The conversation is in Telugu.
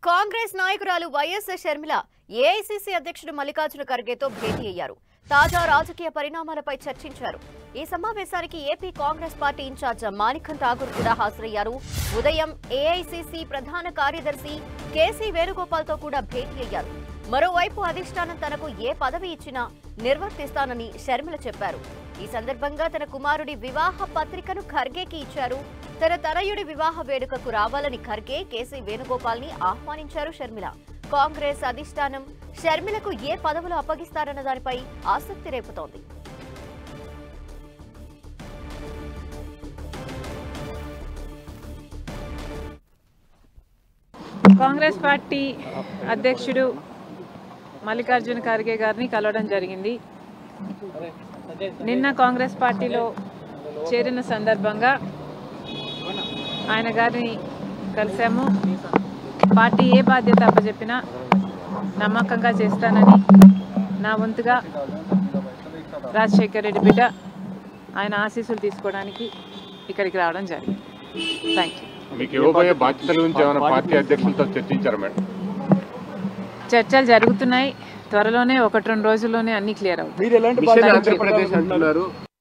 కాంగ్రెస్ నాయకురాలు వైఎస్ షర్మిల ఏఐసీసీ అధ్యక్షుడు మల్లికార్జున ఖర్గేతో భేటీ అయ్యారు తాజా రాజకీయ పరిణామాలపై చర్చించారు ఈ సమావేశానికి AP Congress party incharge Manickam Tagore కూడా హాజరయ్యారు ఉదయం ఏఐసీసీ ప్రధాన కార్యదర్శి కేసీ వేణుగోపాల్తో కూడా భేటీ అయ్యారు మరోవైపు అధిష్టానం తనకు ఏ పదవి ఇచ్చినా నిర్వర్తిస్తానని షర్మిల చెప్పారు ఈ సందర్భంగా తన కుమారుడి వివాహ పత్రికను ఖర్గేకి ఇచ్చారు తన తనయుడి వివాహ వేడుకకు రావాలని ఖర్గే కేసీ వేణుగోపాల్ ని ఆహ్వానించారు షర్మిల కాంగ్రెస్ అధిష్టానం షర్మిలకు ఏ పదవులు అప్పగిస్తారన్న దానిపై ఆసక్తి రేపుతోంది కాంగ్రెస్ పార్టీ అధ్యక్షుడు మల్లికార్జున ఖర్గే గారిని కలవడం జరిగింది నిన్న కాంగ్రెస్ పార్టీలో చేరిన సందర్భంగా ఆయన గారిని కలిసాము పార్టీ ఏ బాధ్యత అప్పచెప్పినా నమ్మకంగా చేస్తానని నా వంతుగా రాజశేఖర్ రెడ్డి బిడ్డ ఆయన ఆశీస్సులు తీసుకోవడానికి ఇక్కడికి రావడం జరిగింది థ్యాంక్ యూ మీకు ఇవ్వబోయే బాధ్యతల గురించి ఏమైనా పార్టీ అధ్యక్షులతో చర్చించారా మేడం చర్చలు జరుగుతున్నాయి త్వరలోనే ఒకటి రెండు రోజుల్లోనే అన్ని క్లియర్ అవుతాయి మీరు ఎలాంటి మిషన్ బాధ్యతలు ఆంధ్రప్రదేశ్ అంటున్నారు